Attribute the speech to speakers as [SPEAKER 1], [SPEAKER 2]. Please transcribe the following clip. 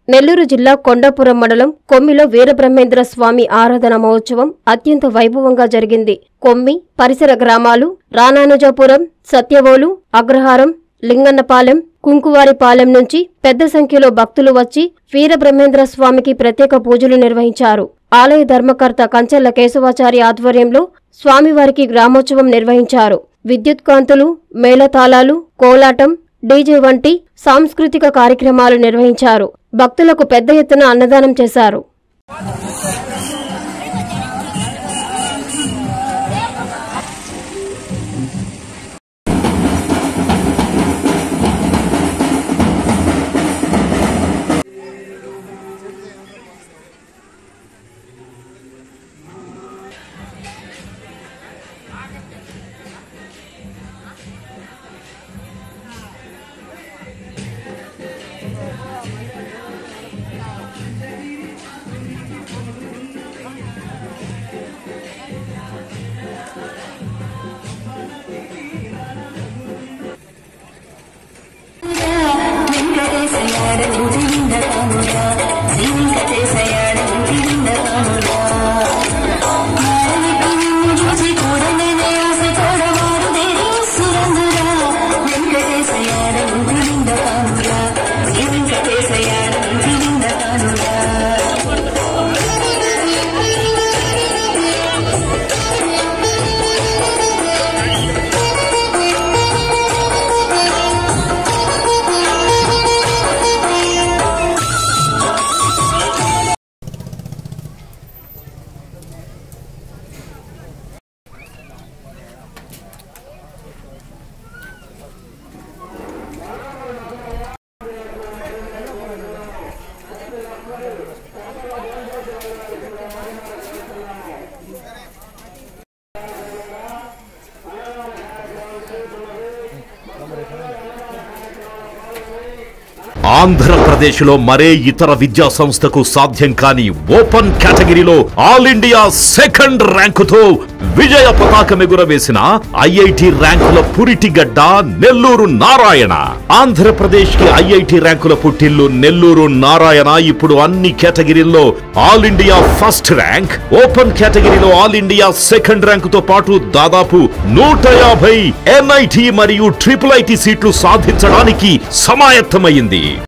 [SPEAKER 1] నెల్లూరు జిల్లా కొండాపురం మండలం కొమ్మిలో వీరబ్రహ్మేంద్ర స్వామి ఆరాధన మహోత్సవం అత్యంత వైభవంగా జరిగింది కొమ్మి పరిసర గ్రామాలు రానానుజాపురం సత్యవోలు అగ్రహారం లింగన్నపాలెం కుంకువారిపాలెం నుంచి పెద్ద సంఖ్యలో భక్తులు వచ్చి వీరబ్రహ్మేంద్ర స్వామికి ప్రత్యేక పూజలు నిర్వహించారు ఆలయ ధర్మకర్త కంచెల్ల కేశవాచారి ఆధ్వర్యంలో స్వామివారికి గ్రామోత్సవం నిర్వహించారు విద్యుత్ కాంతులు మేళతాళాలు కోలాటం డీజే వంటి సాంస్కృతిక కార్యక్రమాలు నిర్వహించారు భక్తులకు పెద్ద ఎత్తున అన్నదానం చేశారు
[SPEAKER 2] ఆంధ్రప్రదేశ్లో మరే ఇతర విద్యా సంస్థకు సాధ్యం కాని ఓపెన్ కేటగిరీలో ఆల్ ఇండియా సెకండ్ ర్యాంకుతో విజయ పతాకం ఎగురవేసిన ఐఐటి ర్యాంకుల పురిటిగడ్డ నెల్లూరు నారాయణ ఆంధ్రప్రదేశ్ కి ఐఐటి ర్యాంకుల పుట్టిల్లు నెల్లూరు నారాయణ ఇప్పుడు అన్ని కేటగిరీల్లో all India first rank open కేటగిరీలో ఆల్ ఇండియా సెకండ్ ర్యాంకుతో పాటు దాదాపు నూట యాభై ఎన్ఐటి మరియు ట్రిపుల్ ఐటి సీట్లు సాధించడానికి సమాయత్తమైంది